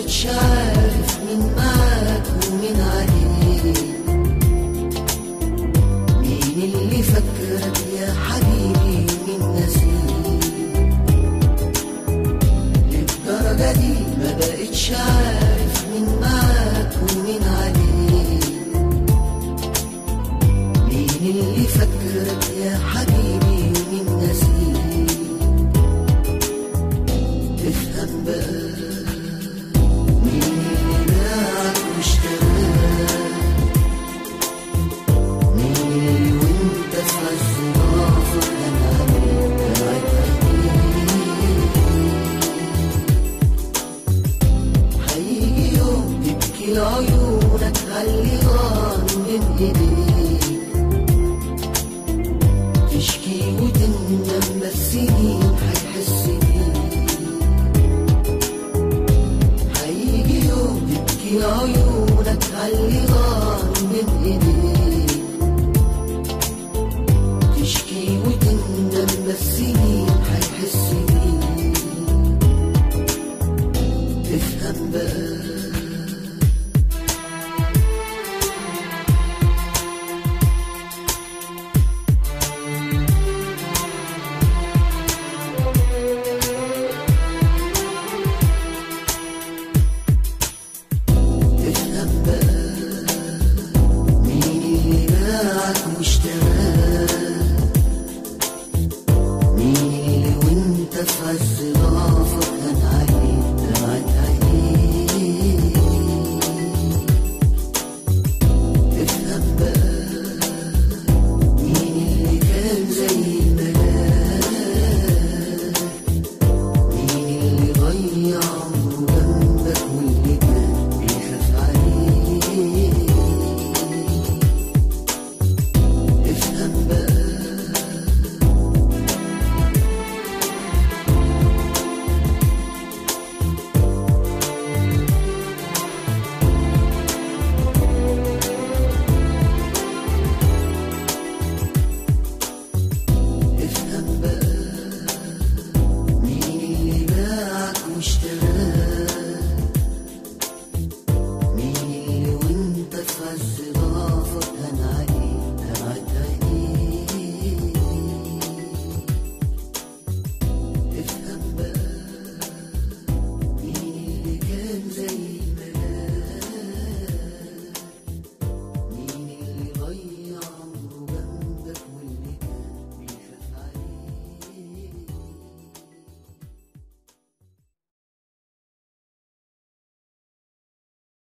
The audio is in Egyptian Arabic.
بقتش عارف مين معاك ومين عليك مين اللي فكرك يا حبيبي مين نسيك للدرجة دي ما بقتش عارف مين معاك ومين عليك مين اللي فكرك يا حبيبي ومين نسيك تفهم بقى مين اللي باعك واشتراك مين اللي وانت في عز ضعفك كان عليك قاعد هيجي يوم تبكي لعيونك عاللي غار من ايديك تشكي وتندم بس مين هيحس بيك هيجي يوم تبكي عيونك عاللي غار من ايديك